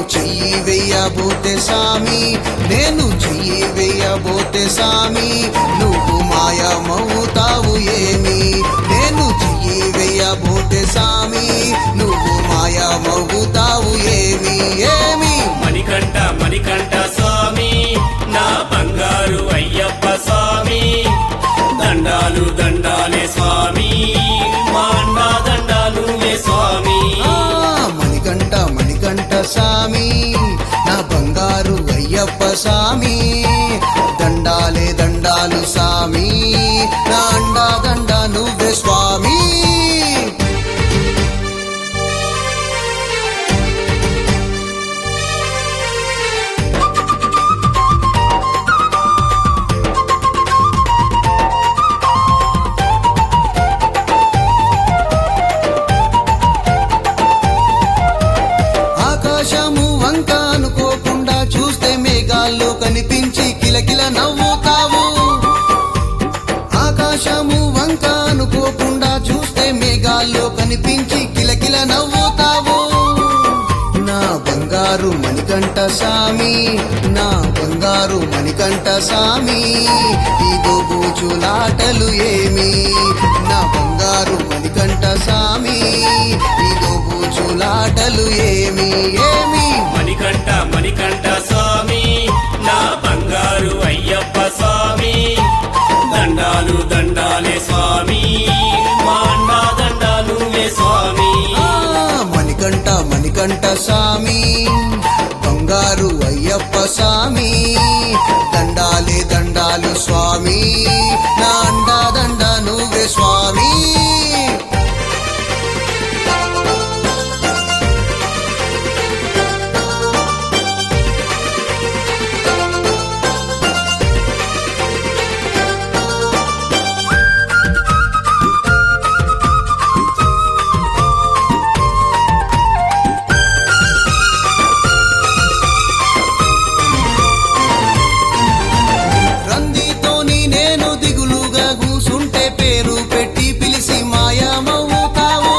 చెయ్యి వెయ్యబోతే సామి నేను చెయ్యి వెయ్యబోతే సామి నువ్వు మాయమవుతావు ఏమి నేను చెయ్యి వెయ్యబోతే సామి నువ్వు మాయమవుతావు ఏమి ఏమి మణికంఠ మణికంఠ స్వామి నా బంగారు అయ్యప్ప స్వామి దండాలు దండాలే స్వామి మా అండా దండాలు ఏ స్వామి ఆ, మణికంఠ మణికంఠ సామి నా బంగారు అయ్యప్ప సామి దండాలే దండాలు సామి నా అండా దండ నువ్వే స్వామి ఆకాశము వంక అనుకోకుండా చూస్తే మేఘాల్లో కనిపించి కిలకిల నవ్వుతావు ఆకాశము వంక అనుకోకుండా చూస్తే మేఘాల్లో కనిపించి కిలకిల నవ్వుతావు నా బంగారు మణికంఠ సామి నా బంగారు మణికంఠ సామి ఇదో బూచులాటలు ఏమి నా బంగారు మణికంఠ సామి ఇదో బూచులాటలు ఏమి ఏమి మణికంఠ మణికంఠ స్వామి నా బంగారు అయ్యప్ప స్వామి దండాలు దండాలే స్వామి మా అండా దండాలు ఏ స్వామి ఆ, మణికంఠ మణికంఠ సామి బంగారు అయ్యప్ప సామి దండాలే దండాలు స్వామి నా అండా దండ నువ్వే స్వామి రందితోని నేను దిగులుగా కూసుంటే పేరు పెట్టి పిలిచి మాయమవుతావు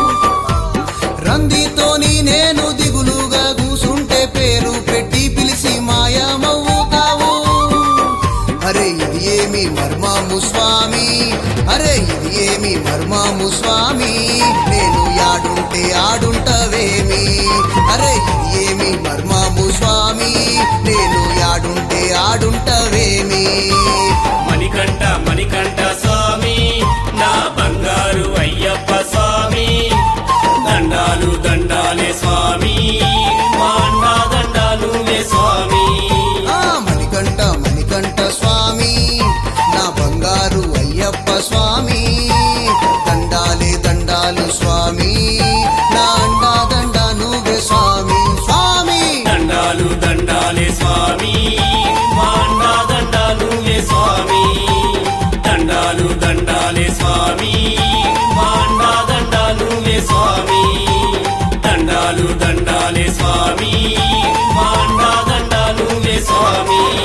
రందితోని నేను దిగులుగా కూసుంటే పేరు పెట్టి పిలిచి మాయమవుతావు అరే ఇది ఏమి మర్మాము స్వామి అరే ఇది ఏమి మర్మాము స్వామి నేను యాడుంటే ఆడుంటవేమి అరే ఇది ఏమి మర్మాము స్వామి నేను యాడుంటే ఆడుంటవేమి మణికంఠ మణికంఠ స్వామి నా బంగారు అయ్యప్ప స్వామి దండాలు దండాలే స్వామి మా అండా దండాలు ఏ స్వామి ఆ మణికంఠ మణికంఠ స్వామి నా బంగారు అయ్యప్ప స్వామి దండాలే దండాలు స్వామి నా అండా దండ నువ్వే స్వామి స్వామి దండాలు దండాలే స్వామి మా అండా దండాలు ఏ స్వామి దండాలు దండాలే స్వామి మా అండా దండాలు ఏ స్వామి దండాలు దండాలే స్వామి మా అండా దండాలు ఏ స్వామి